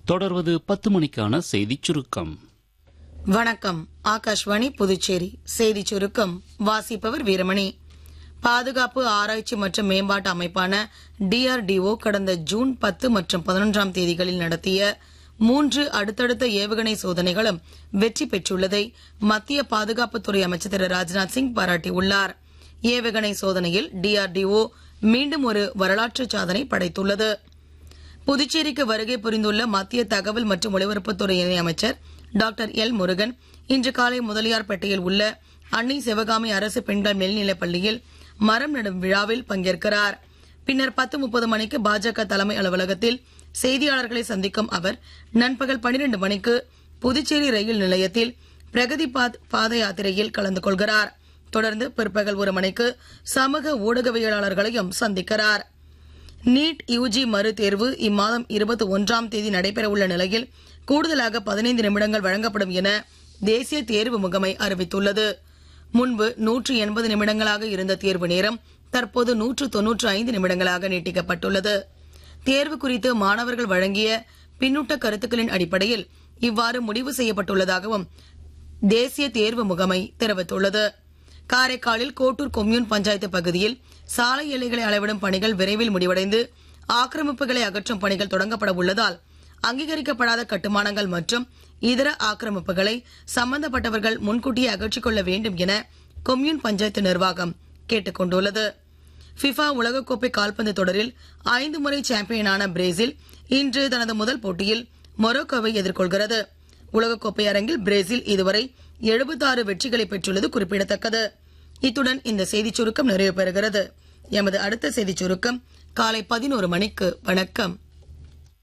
தொடர்வது பத்து மணிக்கான செய்திச் சுருக்கம் வணக்கம் ஆகாஷ்வாணி புதுச்சேரி செய்தி சுருக்கம் வாசிப்பவர் வீரமணி பாதுகாப்பு ஆராய்ச்சி மற்றும் மேம்பாட்டு அமைப்பான டிஆர்டிஓ கடந்த ஜூன் பத்து மற்றும் பதினொன்றாம் தேதிகளில் நடத்திய மூன்று அடுத்தடுத்த ஏவுகணை சோதனைகளும் வெற்றி பெற்றுள்ளதை மத்திய பாதுகாப்புத்துறை அமைச்சர் திரு ராஜ்நாத் சிங் பாராட்டியுள்ளார் ஏவுகணை சோதனையில் டிஆர்டிஓ மீண்டும் ஒரு வரலாற்று சாதனை படைத்துள்ளது புதுச்சேரிக்கு வருகை புரிந்துள்ள மத்திய தகவல் மற்றும் ஒலிபரப்புத்துறை இணையமைச்சர் டாக்டர் எல் முருகன் இன்று காலை முதலியார்பேட்டையில் உள்ள அன்னை சிவகாமி அரசு பெண்கள் மேல்நிலைப் பள்ளியில் மரம் நடும் விழாவில் பங்கேற்கிறார் பின்னர் பத்து முப்பது மணிக்கு பாஜக தலைமை அலுவலகத்தில் செய்தியாளர்களை சந்திக்கும் அவர் நண்பகல் பனிரெண்டு மணிக்கு புதுச்சேரி ரயில் நிலையத்தில் பிரகதி பாத் பாத யாத்திரையில் கலந்து கொள்கிறார் தொடர்ந்து பிற்பகல் ஒரு மணிக்கு சமூக ஊடகவியலாளர்களையும் சந்திக்கிறார் நீட் யுஜி மறு தேர்வு இம்மாதம் இருபத்தி ஒன்றாம் தேதி நடைபெறவுள்ள நிலையில் கூடுதலாக பதினைந்து நிமிடங்கள் வழங்கப்படும் என தேசிய தேர்வு முகமை அறிவித்துள்ளது முன்பு நூற்று எண்பது நிமிடங்களாக இருந்த தேர்வு நேரம் தற்போது நூற்று தொன்னூற்று ஐந்து நிமிடங்களாக நீட்டிக்கப்பட்டுள்ளது தேர்வு குறித்து மாணவர்கள் வழங்கிய பின்னூட்ட கருத்துக்களின் அடிப்படையில் இவ்வாறு முடிவு செய்யப்பட்டுள்ளதாகவும் தேசிய தேர்வு முகமை தெரிவித்துள்ளது காரைக்காலில் கோட்டூர் கொம்யூன் பஞ்சாயத்து பகுதியில் சாலை எல்லைகளை அளவிடும் பணிகள் விரைவில் முடிவடைந்து ஆக்கிரமிப்புகளை அகற்றும் பணிகள் தொடங்கப்பட உள்ளதால் அங்கீகரிக்கப்படாத கட்டுமானங்கள் மற்றும் இதர ஆக்கிரமிப்புகளை சம்பந்தப்பட்டவர்கள் முன்கூட்டியே அகற்றிக் கொள்ள வேண்டும் என கொம்யூன் பஞ்சாயத்து நிர்வாகம் கேட்டுக் கொண்டுள்ளது ஃபிஃபா உலகக்கோப்பை கால்பந்து தொடரில் ஐந்து முறை சாம்பியனான பிரேசில் இன்று தனது முதல் போட்டியில் மொரோக்கோவை எதிர்கொள்கிறது உலகக்கோப்பை அரங்கில் பிரேசில் இதுவரை 76 வெற்றிகளை பெற்றுள்ளது குறிப்பிடத்தக்கது இத்துடன் இந்த செய்திச் சுருக்கம் நிறைவு பெறுகிறது எமது அடுத்த செய்திச் சுருக்கம் காலை பதினோரு மணிக்கு வணக்கம்